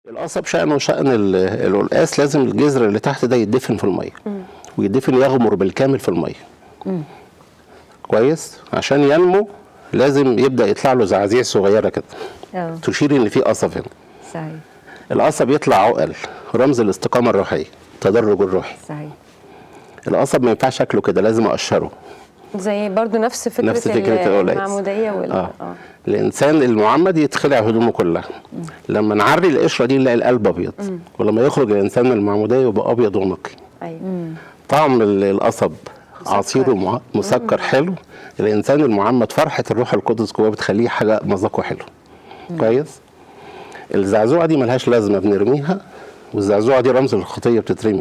القصب شأنه شأن ال- القلقاس لازم الجذر اللي تحت ده يدفن في الميه ويدفن يغمر بالكامل في الميه كويس عشان ينمو لازم يبدا يطلع له زعازيع صغيره كده اه تشير ان في قصب هنا صحيح القصب يطلع عقل رمز الاستقامه الروحيه التدرج الروحي صحيح القصب ما ينفعش شكله كده لازم اقشره زي برضو نفس فكره نفس فكرة القلقاس. المعموديه وال اه الانسان المعمد يتخلع هدومه كلها لما نعري القشره دي نلاقي القلب ابيض ولما يخرج الانسان من المعموديه يبقى ابيض ونقي ايوه طعم ال- القصب عصيره مع- مسكر حلو الانسان المعمد فرحه الروح القدس جواه بتخليه حاجه مذاقه حلو كويس الزعزوعه دي ملهاش لازمه بنرميها والزعزوعه دي رمز الخطيه بتترمي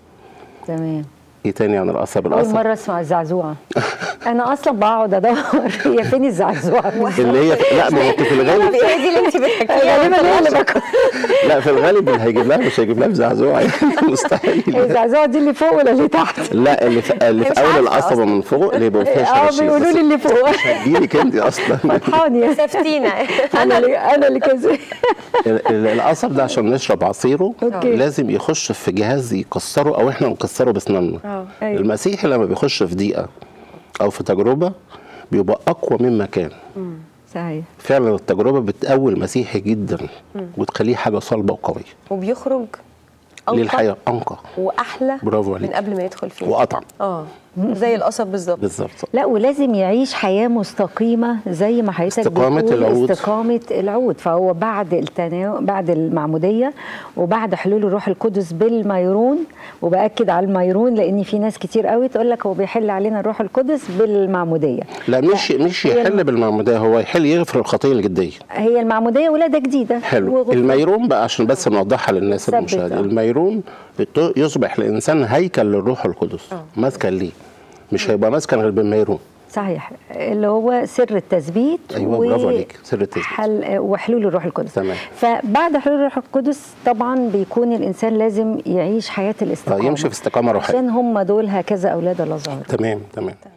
تمام ايه تاني عن القصب اول القصب مره اسمع الزعزوعه انا اصلا بقعد ادور هي فين الزعزوعه اللي هي لا ما هو انت في الغالب هي دي اللي انت بتحكيها غالبا هي اللي باكل لا في الغالب اللي هيجيب لها مش هيجيب لها بزعزوعه يعني مستحيل الزعزوعه دي اللي فوق ولا اللي تحت لا اللي في اللي هي في مش اول عارفة القصبه أصلاً. من فوق اللي يبقى فيها اه شراشيب بيقولوا لي اللي فوق هتجيلك انت اصلا فرحاني سفتينا انا اللي انا اللي كذا ال- ال- القصب ده عشان نشرب عصيره أوكي. لازم يخش في جهاز يكسره او احنا نكسره باسناننا اه أيوة. المسيحي لما بيخش في ضيقه او في تجربه بيبقى اقوى مما كان صحيح فعلا التجربه بتقوي المسيحي جدا وتخليه حاجه صلبه وقويه وبيخرج أنقى للحياه انقى واحلى برافو عليك. من قبل ما يدخل فيه واطعم اه زي القصب بالظبط بالظبط لا ولازم يعيش حياة مستقيمة زي ما حضرتك استقامة بتقول العود. استقامة العود فهو بعد التنا... بعد المعمودية وبعد حلول الروح القدس بالميرون وبأكد على الميرون لأن في ناس كتير قوي تقول لك هو بيحل علينا الروح القدس بالمعمودية لا مش مش هي يحل بالمعموديه هو يحل يغفر الخطيه الجديه هي المعمودية ولادة جديدة حلو وغفران. الميرون بقى عشان بس نوضحها للناس ثبت، المشاهدين آه. الميرون بت- يصبح الانسان هيكل للروح القدس مسكن ليه مش هيبقى مسكن غير بالميرون صحيح اللي هو سر التثبيت أيوة، برافو عليك، سر التثبيت. حل وحلول الروح القدس تمام. فبعد حلول الروح القدس طبعا بيكون الانسان لازم يعيش حياه الاستقامه يمشي في استقامه روحيه عشان هم دول هكذا اولاد الله ظهر تمام تمام